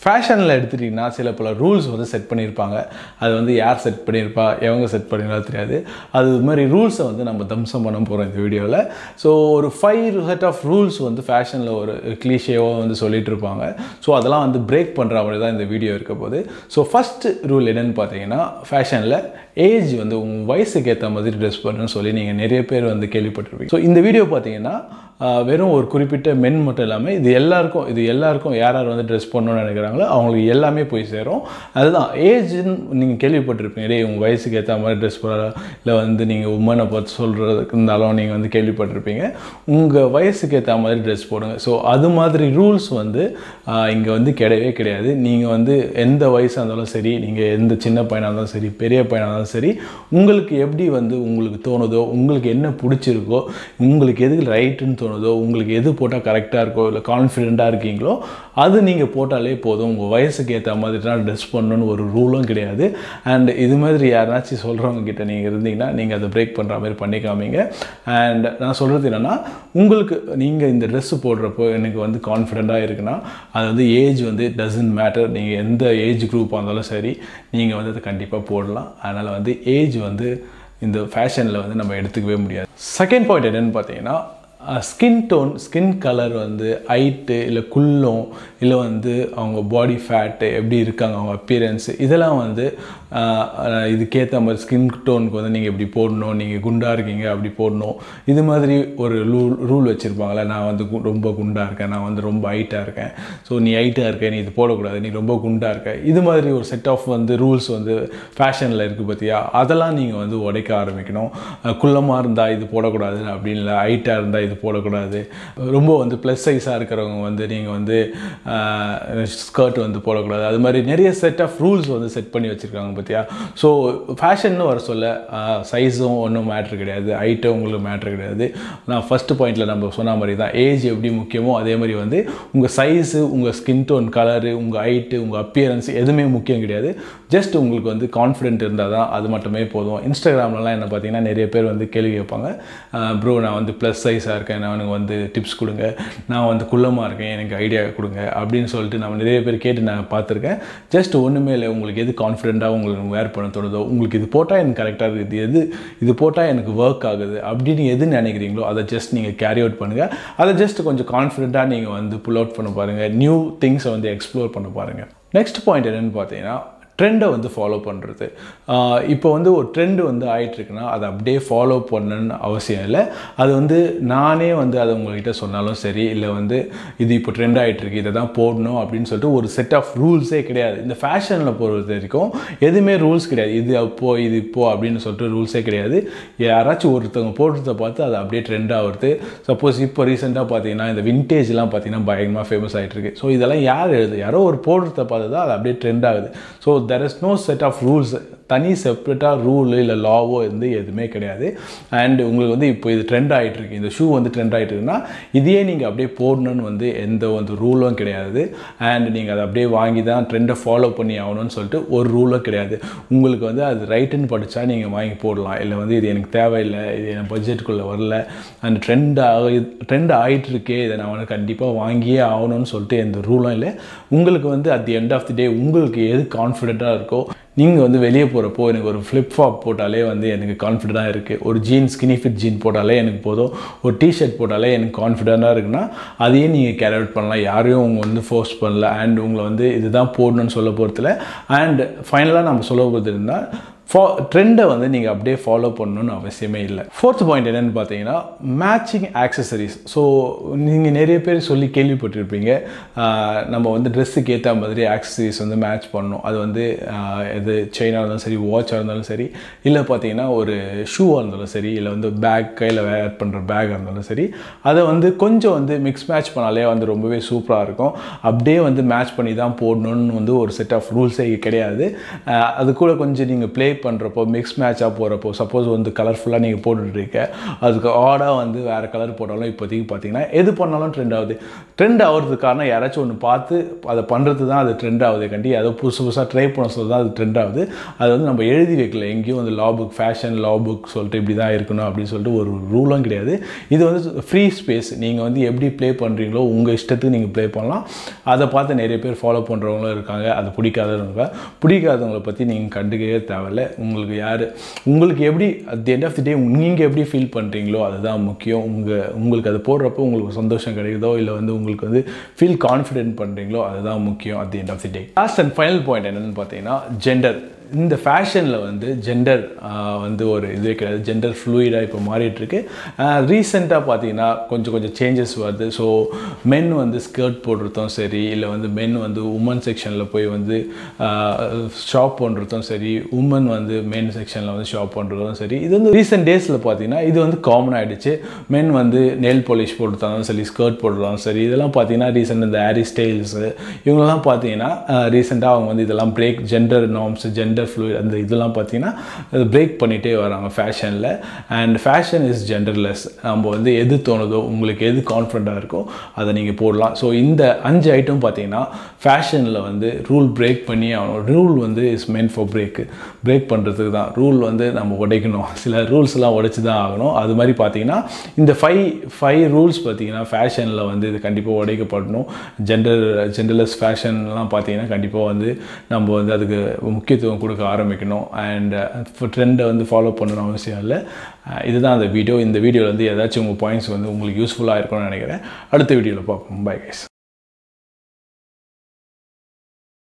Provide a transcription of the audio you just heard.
ஃபேஷனில் எடுத்துட்டிங்கன்னா சில பல ரூல்ஸ் வந்து செட் பண்ணியிருப்பாங்க அது வந்து யார் செட் பண்ணியிருப்பா எவங்க செட் பண்ணியிருந்தா தெரியாது அது மாதிரி ரூல்ஸை வந்து நம்ம தம்சம் பண்ண போகிறோம் இந்த வீடியோவில் ஸோ ஒரு ஃபைவ் செட் ஆஃப் ரூல்ஸ் வந்து ஃபேஷனில் ஒரு கிளீஷேவாக வந்து சொல்லிட்டு இருப்பாங்க ஸோ அதெல்லாம் வந்து பிரேக் பண்ணுற மாதிரி தான் இந்த வீடியோ இருக்க போது ஸோ ஃபஸ்ட்டு ரூல் என்னென்னு பார்த்தீங்கன்னா ஃபேஷனில் ஏஜ் வந்து உங்கள் வயசுக்கு ஏற்ற மாதிரி ட்ரெஸ் பண்ணணும்னு சொல்லி நீங்கள் நிறைய பேர் வந்து கேள்விப்பட்டிருப்பீங்க ஸோ இந்த வீடியோ பார்த்தீங்கன்னா ஆஹ், வெறும் ஒரு குறிப்பிட்ட மென் மட்டும் இல்லாமல் இது எல்லாருக்கும் இது எல்லாருக்கும் யார் யார் வந்து ட்ரெஸ் பண்ணணும்னு நினைக்கிறாங்களோ அவங்களுக்கு எல்லாமே போய் சேரும் அதுதான் ஏஜ்னு நீங்கள் கேள்விப்பட்டிருப்பீங்க டேய் உங்கள் வயசுக்கு ஏற்ற மாதிரி ட்ரெஸ் பண்ண இல்லை வந்து நீங்கள் உமனை பார்த்து சொல்கிறதுக்கு இருந்தாலும் நீங்கள் வந்து கேள்விப்பட்டிருப்பீங்க உங்கள் வயசுக்கு ஏற்ற மாதிரி ட்ரெஸ் போடுங்க ஸோ அது மாதிரி ரூல்ஸ் வந்து இங்கே வந்து கிடையவே கிடையாது நீங்கள் வந்து எந்த வயசாக இருந்தாலும் சரி நீங்கள் எந்த சின்ன பையனாக இருந்தாலும் சரி பெரிய பையனாக இருந்தாலும் சரி உங்களுக்கு எப்படி வந்து உங்களுக்கு தோணுதோ உங்களுக்கு என்ன பிடிச்சிருக்கோ உங்களுக்கு எது ரைட்டுன்னு தோணுதோ உங்களுக்கு எது போட்டால் கரெக்டாக இருக்கோ இல்லை கான்ஃபிடெண்ட்டாக இருக்கீங்களோ அது நீங்கள் போட்டாலே போதும் உங்கள் வயசுக்கு ஏற்ற மாதிரி தான் ட்ரெஸ் பண்ணணும்னு ஒரு ரூலும் கிடையாது அண்ட் இது மாதிரி யாருனாச்சும் சொல்கிறவங்க கிட்ட நீங்கள் இருந்தீங்கன்னா நீங்கள் அதை பிரேக் பண்ணுற மாதிரி பண்ணிக்காமீங்க அண்ட் நான் சொல்கிறது என்னென்னா உங்களுக்கு நீங்கள் இந்த ட்ரெஸ்ஸு போடுறப்போ எனக்கு வந்து கான்ஃபிடெண்ட்டாக இருக்குன்னா அது வந்து ஏஜ் வந்து டசன்ட் மேட்டர் நீங்கள் எந்த ஏஜ் குரூப்பாக இருந்தாலும் சரி நீங்கள் வந்து அதை கண்டிப்பாக போடலாம் அதனால் வந்து ஏஜ் வந்து இந்த ஃபேஷனில் வந்து நம்ம எடுத்துக்கவே முடியாது செகண்ட் பாயிண்ட் என்னென்னு பார்த்தீங்கன்னா ஸ்கின் டோன் ஸ்கின் கலர் வந்து ஹைட்டு இல்லை குள்ளம் இல்லை வந்து அவங்க பாடி ஃபேட்டு எப்படி இருக்காங்க அவங்க அப்பியரன்ஸ் இதெல்லாம் வந்து ஆஹ், ஆஹ், இதுக்கேற்ற மாதிரி ஸ்கின் டோனுக்கு வந்து நீங்கள் இப்படி போடணும் நீங்கள் குண்டாக இருக்கீங்க அப்படி போடணும் இது மாதிரி ஒரு ரூல் ரூல் வச்சுருப்பாங்களே நான் வந்து கு- ரொம்ப குண்டாக இருக்கேன் நான் வந்து ரொம்ப ஹைட்டாக இருக்கேன் ஸோ நீ ஹைட்டாக இருக்க நீ இது போடக்கூடாது நீ ரொம்ப குண்டாக இருக்க இது மாதிரி ஒரு செட் ஆஃப் வந்து ரூல்ஸ் வந்து ஃபேஷனில் இருக்குது பார்த்தியா அதெல்லாம் நீங்கள் வந்து உடைக்க ஆரம்பிக்கணும் அஹ் குள்ளமாக இருந்தால் இது போடக்கூடாது அப்படின்னு இல்லை ஹைட்டாக இருந்தால் இது போடக்கூடாது ரொம்ப வந்து ப்ளஸ் சைஸாக இருக்கிறவங்க வந்து நீங்கள் வந்து ஸ்கர்ட் வந்து போடக்கூடாது அது மாதிரி நிறைய செட் ஆஃப் ரூல்ஸ் வந்து செட் பண்ணி வச்சுருக்காங்க பார்த்தியா ஸோ ஃபேஷன்னு வர சொல்ல சைஸும் ஒன்றும் மேட்ரு கிடையாது ஹைட்டும் உங்களுக்கு மேட்ரு கிடையாது நான் ஃபஸ்ட்டு பாயிண்டில் நம்ம சொன்ன மாதிரி தான் ஏஜ் எப்படி முக்கியமோ அதே மாதிரி வந்து உங்கள் சைஸு உங்கள் ஸ்கின் டோன் கலரு உங்கள் ஹைட்டு உங்கள் அப்பியரன்ஸ் எதுவுமே முக்கியம் கிடையாது ஜஸ்ட் உங்களுக்கு வந்து கான்ஃபிடென்ட் இருந்தால் தான் அது மட்டுமே போதும் இன்ஸ்டாகிராம்லலாம் என்ன பார்த்தீங்கன்னா நிறைய பேர் வந்து கேள்வி கேட்பாங்க ப்ரோ நான் வந்து ப்ளஸ் சைஸாக இருக்கேன் நான் எனக்கு வந்து டிப்ஸ் கொடுங்க நான் வந்து குள்ளமாக இருக்கேன் எனக்கு ஐடியா கொடுங்க அப்படின்னு சொல்லிட்டு நான் நிறைய பேர் கேட்டு நான் பார்த்துருக்கேன் ஜஸ்ட் ஒன்றுமே இல்லை உங்களுக்கு எது கான்ஃபிடென்ட்டாக உங்களுக்கு வேர் பண்ண தோணுதோ உங்களுக்கு இது போட்டால் எனக்கு கரெக்டாக இருக்குது இது எது இது போட்டால் எனக்கு ஒர்க் ஆகுது அப்படின்னு எது நினைக்கிறீங்களோ அதை ஜஸ்ட் நீங்கள் கேரி அவுட் பண்ணுங்கள் அதை ஜஸ்ட் கொஞ்சம் கான்ஃபிடென்ட்டாக நீங்கள் வந்து புல் அவுட் பண்ண பாருங்கள் நியூ திங்ஸை வந்து எக்ஸ்ப்ளோர் பண்ண பாருங்கள் நெக்ஸ்ட் பாயிண்ட் என்னென்னு பார்த்தீங்கன்னா ட்ரெண்டை வந்து ஃபாலோ பண்ணுறது இப்போ வந்து ஒரு ட்ரெண்டு வந்து ஆயிட்டுருக்குன்னா அதை அப்படியே ஃபாலோ பண்ணணும்னு அவசியம் இல்லை அது வந்து நானே வந்து அதை உங்கள்கிட்ட சொன்னாலும் சரி இல்லை வந்து இது இப்போ ட்ரெண்ட் ஆகிட்டுருக்கு இதை தான் போடணும் அப்படின்னு சொல்லிட்டு ஒரு செட் ஆஃப் ரூல்ஸே கிடையாது இந்த ஃபேஷனில் பொறுத்த வரைக்கும் எதுவுமே ரூல்ஸ் கிடையாது இது அப்போ இது இப்போ அப்படின்னு சொல்லிட்டு ரூல்ஸே கிடையாது யாராச்சும் ஒருத்தவங்க போடுறத பார்த்து அது அப்படியே ட்ரெண்ட் ஆகுறது சப்போஸ் இப்போ ரீசெண்டாக பார்த்தீங்கன்னா இந்த விண்டேஜ்லாம் பார்த்தீங்கன்னா பயங்கரமாக ஃபேமஸ் ஆகிட்டு இருக்கு ஸோ இதெல்லாம் யார் எழுது யாரோ ஒரு போடுறத பார்த்து தான் அது அப்படியே ட்ரெண்ட் ஆகுது so there is no set of rules தனி செப்பரேட்டாக ரூலு இல்லை லாவோ வந்து எதுவுமே கிடையாது அண்ட் உங்களுக்கு வந்து இப்போ இது ட்ரெண்ட் ஆகிட்டு இருக்கு இந்த ஷூ வந்து ட்ரெண்ட் ஆகிட்டு இருக்குன்னா இதையே நீங்கள் அப்படியே போடணும்னு வந்து எந்த வந்து ரூலும் கிடையாது அண்ட் நீங்கள் அதை அப்படியே வாங்கி தான் ட்ரெண்டை ஃபாலோ பண்ணி ஆகணும்னு சொல்லிட்டு ஒரு ரூலும் கிடையாது உங்களுக்கு வந்து அது ரைட்டுன்னு படித்தா நீங்கள் வாங்கி போடலாம் இல்லை வந்து இது எனக்கு தேவையில்லை இது என் பட்ஜெட்டுக்குள்ளே வரல அந்த ட்ரெண்ட் ஆகி ட்ரெண்ட் ஆகிட்டு இருக்கே இதை நான் வந்து கண்டிப்பாக வாங்கியே ஆகணும்னு சொல்லிட்டு எந்த ரூலும் இல்லை உங்களுக்கு வந்து at the end of the day உங்களுக்கு எது கான்ஃபிடென்ட்டாக இருக்கோ நீங்கள் வந்து வெளியே போகிறப்போ எனக்கு ஒரு ஃப்ளிப் ஃபாப் போட்டாலே வந்து எனக்கு கான்ஃபிடென்ட்டாக இருக்குது ஒரு ஜீன் ஸ்கினி ஃபிட் ஜீன் போட்டாலே எனக்கு போதும் ஒரு டிஷர்ட் போட்டாலே எனக்கு கான்ஃபிடென்ட்டாக இருக்குன்னா அதையே நீங்கள் கேரி அவுட் பண்ணலாம் யாரையும் உங்க வந்து ஃபோர்ஸ் பண்ணல அண்ட் உங்களை வந்து இதுதான் போடணும்னு சொல்ல போகிறதுல அண்ட் ஃபைனலாக நம்ம சொல்ல போகிறது இருந்தால் ஃபா ட்ரெண்டை வந்து நீங்கள் அப்படியே ஃபாலோ பண்ணணும்னு அவசியமே இல்லை ஃபோர்த் பாயிண்ட் என்னென்னு பார்த்தீங்கன்னா மேட்சிங் ஆக்சசரிஸ் ஸோ நீங்கள் நிறைய பேர் சொல்லி கேள்விப்பட்டிருப்பீங்க ஆஹ் நம்ம வந்து ட்ரெஸ்ஸுக்கு ஏற்ற மாதிரி ஆக்சசரிஸ் வந்து மேட்ச் பண்ணணும் அது வந்து ஆஹ் எது செயினாக இருந்தாலும் சரி வாட்சாக இருந்தாலும் சரி இல்லை பார்த்தீங்கன்னா ஒரு ஷூவாக இருந்தாலும் சரி இல்லை வந்து பேக் கையில் வேர் பண்ணுற பேக்காக இருந்தாலும் சரி அதை வந்து கொஞ்சம் வந்து மிக்ஸ் மேட்ச் பண்ணாலே வந்து ரொம்பவே சூப்பராக இருக்கும் அப்படியே வந்து மேட்ச் பண்ணி தான் போடணும்னு வந்து ஒரு செட் ஆஃப் ரூல்ஸே கிடையாது ஆஹ் அது கூட கொஞ்சம் நீங்கள் ப்ளே பண்ணுறப்போ மிக்ஸ் மேட்சாக போகிறப்போ சப்போஸ் வந்து கலர்ஃபுல்லாக நீங்கள் போட்டுட்ருக்க அதுக்கு ஆடாக வந்து வேறு கலர் போட்டாலும் இப்போதைக்கு பார்த்தீங்கன்னா எது பண்ணாலும் ட்ரெண்ட் ஆகுது ட்ரெண்ட் ஆகிறதுக்கு காரணம் யாராச்சும் ஒன்று பார்த்து அதை பண்ணுறது தான் அது ட்ரெண்ட் ஆகுது கண்டி ஏதோ புதுசு புதுசாக ட்ரை பண்ண சொல்லி தான் அது ட்ரெண்ட் ஆகுது அது வந்து நம்ம எழுதி வைக்கல எங்கேயும் வந்து law book fashion law book சொல்லிட்டு இப்படி தான் இருக்கணும் அப்படின்னு சொல்லிட்டு ஒரு ரூலும் கிடையாது இது வந்து ஃப்ரீ ஸ்பேஸ் நீங்கள் வந்து எப்படி ப்ளே பண்ணுறீங்களோ உங்கள் இஷ்டத்துக்கு நீங்கள் ப்ளே பண்ணலாம் அதை பார்த்து நிறைய பேர் ஃபாலோ பண்ணுறவங்களும் இருக்காங்க அது பிடிக்காதவங்க பிடிக்காதவங்களை பற்றி நீங்கள் கண்டுக்கவே தேவையில்ல உங்களுக்கு யார் உங்களுக்கு எப்படி at the end of the day நீங்கள் எப்படி ஃபீல் பண்ணுறீங்களோ அதுதான் முக்கியம் உங்கள் உங்களுக்கு அது போடுறப்போ உங்களுக்கு சந்தோஷம் கிடைக்குதோ இல்லை வந்து உங்களுக்கு வந்து ஃபீல் கான்ஃபிடென்ட் பண்ணுறீங்களோ அதுதான் முக்கியம் at the end of the day last and final point என்னென்னு பார்த்தீங்கன்னா ஜெண்டர் இந்த ஃபேஷனில் வந்து ஜெண்டர் வந்து ஒரு இதுவே கிடையாது ஜெண்டர் ஃப்ளூயிடாக இப்போ மாறிட்டுருக்கு ரீசெண்டாக பார்த்தீங்கன்னா கொஞ்சம் கொஞ்சம் சேஞ்சஸ் வருது ஸோ மென் வந்து ஸ்கர்ட் போடுறதும் சரி இல்லை வந்து மென் வந்து உமன் செக்ஷனில் போய் வந்து ஷாப் பண்ணுறதும் சரி உமன் வந்து மென் செக்ஷனில் வந்து ஷாப் பண்ணுறதும் சரி இது வந்து ரீசெண்ட் டேஸில் பார்த்தீங்கன்னா இது வந்து காமன் ஆகிடுச்சு மென் வந்து நெல் பாலிஷ் போட்டுருந்தாலும் சரி ஸ்கர்ட் போடுறதாலும் சரி இதெல்லாம் பார்த்தீங்கன்னா ரீசெண்ட் இந்த ஹேரி ஸ்டைல்ஸு இவங்கெல்லாம் பார்த்தீங்கன்னா ரீசெண்டாக அவங்க வந்து இதெல்லாம் break gender norms gender fluid அந்த இதெல்லாம் பார்த்தீங்கன்னா பிரேக் பண்ணிகிட்டே வராங்க ஃபேஷனில் அண்ட் ஃபேஷன் இஸ் ஜெண்டர்லெஸ் நம்ம வந்து எது தோணுதோ உங்களுக்கு எது கான்ஃபிடண்ட்டாக இருக்கோ அதை நீங்கள் போடலாம் ஸோ இந்த அஞ்சு ஐட்டம் பார்த்தீங்கன்னா ஃபேஷனில் வந்து ரூல் பிரேக் பண்ணி ஆகணும் ரூல் வந்து is meant for break break பண்ணுறதுக்கு தான் ரூல் வந்து நம்ம உடைக்கணும் சில ரூல்ஸ்லாம் உடைச்சி தான் ஆகணும் அது மாதிரி பார்த்தீங்கன்னா இந்த ஃபைவ் ஃபைவ் ரூல்ஸ் பார்த்தீங்கன்னா ஃபேஷனில் வந்து இது கண்டிப்பாக உடைக்கப்படணும் ஜெண்டர் ஜெண்டர்லெஸ் ஃபேஷன்லாம் பார்த்தீங்கன்னா கண்டிப்பாக வந்து நம்ம வந்து அதுக்கு முக்கியத்துவம் கொடுக்க ஆரம்பிக்கணும் அண்ட் ட்ரெண்டை வந்து ஃபாலோ பண்ணணும் அவசியம் இல்லை இதுதான் அந்த வீடியோ இந்த வீடியோவில் வந்து ஏதாச்சும் உங்கள் பாயிண்ட்ஸ் வந்து உங்களுக்கு யூஸ்ஃபுல்லாக இருக்கும்னு நினைக்கிறேன் அடுத்த வீடியோவில் பார்ப்போம் பை கைஸ்